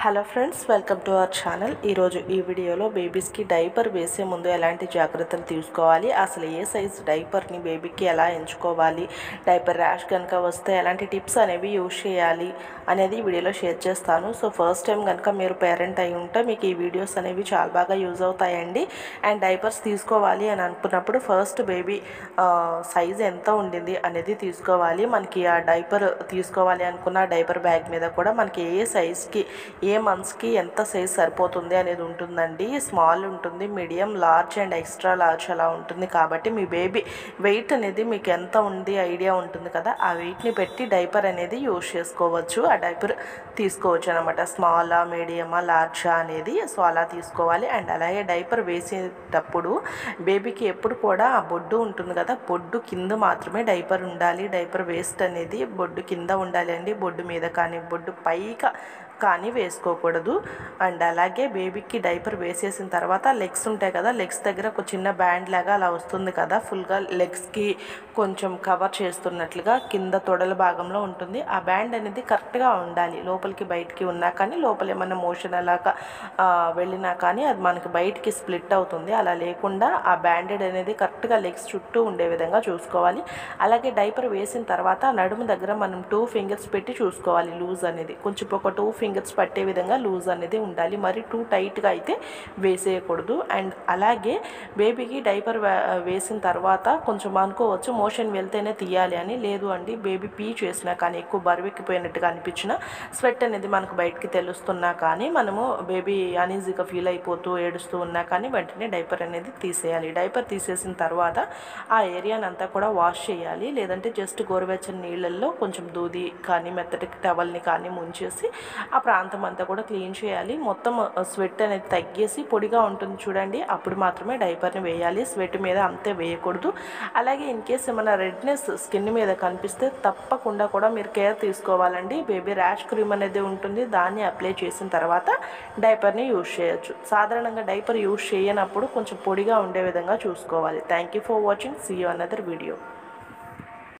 hello friends welcome to our channel ఈరోజు ఈ వీడియోలో బేబీస్కి డైపర్ వేసే ముందు ఎలాంటి జాగ్రత్తలు తీసుకోవాలి అసలు ఏ సైజ్ డైపర్ని బేబీకి ఎలా ఎంచుకోవాలి డైపర్ ర్యాష్ కనుక వస్తే ఎలాంటి టిప్స్ అనేవి యూజ్ చేయాలి అనేది ఈ వీడియోలో షేర్ చేస్తాను సో ఫస్ట్ టైం కనుక మీరు పేరెంట్ అయి ఉంటే మీకు ఈ వీడియోస్ అనేవి చాలా బాగా యూజ్ అవుతాయండి అండ్ డైపర్స్ తీసుకోవాలి అని అనుకున్నప్పుడు ఫస్ట్ బేబీ సైజ్ ఎంత ఉండింది అనేది తీసుకోవాలి మనకి ఆ డైపర్ తీసుకోవాలి అనుకున్న డైపర్ బ్యాగ్ మీద కూడా మనకి ఏ సైజ్కి ఏ మంత్స్కి ఎంత సైజ్ సరిపోతుంది అనేది ఉంటుందండి స్మాల్ ఉంటుంది medium large and extra large అలా ఉంటుంది కాబట్టి మీ బేబీ వెయిట్ అనేది మీకు ఎంత ఉంది ఐడియా ఉంటుంది కదా ఆ వెయిట్ని పెట్టి డైపర్ అనేది యూజ్ చేసుకోవచ్చు ఆ డైపర్ తీసుకోవచ్చు అనమాట స్మాలా మీడియమా లార్జా అనేది సో అలా తీసుకోవాలి అండ్ అలాగే డైపర్ వేసేటప్పుడు బేబీకి ఎప్పుడు కూడా ఆ బొడ్డు ఉంటుంది కదా బొడ్డు కింద మాత్రమే డైపర్ ఉండాలి డైపర్ వేస్ట్ అనేది బొడ్డు కింద ఉండాలి అండి బొడ్డు మీద కానీ బొడ్డు పైగా కానీ వేసుకోకూడదు అండ్ అలాగే బేబీకి డైపర్ వేసేసిన తర్వాత లెగ్స్ ఉంటాయి కదా లెగ్స్ దగ్గర ఒక చిన్న బ్యాండ్ లాగా అలా వస్తుంది కదా ఫుల్గా లెగ్స్కి కొంచెం కవర్ చేస్తున్నట్లుగా కింద తొడల భాగంలో ఉంటుంది ఆ బ్యాండ్ అనేది కరెక్ట్గా ఉండాలి లోపలికి బయటికి ఉన్నా కానీ లోపల ఏమన్నా మోషన్ అలాగా ఆ, వెళ్ళినా కానీ అది మనకి బయటికి స్ప్లిట్ అవుతుంది అలా లేకుండా ఆ బ్యాండెడ్ అనేది కరెక్ట్గా లెగ్స్ చుట్టూ ఉండే విధంగా చూసుకోవాలి అలాగే డైపర్ వేసిన తర్వాత నడుము దగ్గర మనం టూ ఫింగర్స్ పెట్టి చూసుకోవాలి లూజ్ అనేది కొంచెం ఒక టూ ఫింగర్స్ పట్టే విధంగా లూజ్ అనేది ఉండాలి మరి టూ టైట్గా అయితే వేసేయకూడదు అండ్ అలాగే బేబీకి డైపర్ వేసిన తర్వాత కొంచెం అనుకోవచ్చు మోషన్ వెళ్తేనే తీయాలి అని లేదు అండి బేబీ పీ చేసినా కానీ ఎక్కువ బరువెక్కిపోయినట్టుగా అనిపించిన స్వెట్ అనేది మనకు బయటికి తెలుస్తున్నా కానీ మనము బేబీ అనీజీగా ఫీల్ అయిపోతూ ఏడుస్తూ ఉన్నా కానీ వెంటనే డైపర్ అనేది తీసేయాలి డైపర్ తీసేసిన తర్వాత ఆ ఏరియాని అంతా కూడా వాష్ చేయాలి లేదంటే జస్ట్ గోరువెచ్చని నీళ్ళల్లో కొంచెం దూది కానీ మెత్తటి టవల్ని కానీ ముంచేసి ఆ ప్రాంతం అంతా కూడా క్లీన్ చేయాలి మొత్తం స్వెట్ అనేది తగ్గేసి పొడిగా ఉంటుంది చూడండి అప్పుడు మాత్రమే డైపర్ని వేయాలి స్వెట్ మీద అంతే వేయకూడదు అలాగే ఇన్ కేస్ ఏమైనా రెడ్నెస్ స్కిన్ మీద కనిపిస్తే తప్పకుండా కూడా మీరు కేర్ తీసుకోవాలండి బేబీ ర్యాష్ క్రీమ్ అనేది ఉంటుంది దాన్ని అప్లై చేసిన తర్వాత డైపర్ని యూజ్ చేయొచ్చు సాధారణంగా డైపర్ యూజ్ చేయనప్పుడు కొంచెం పొడిగా ఉండే విధంగా చూసుకోవాలి thank you for watching see you another video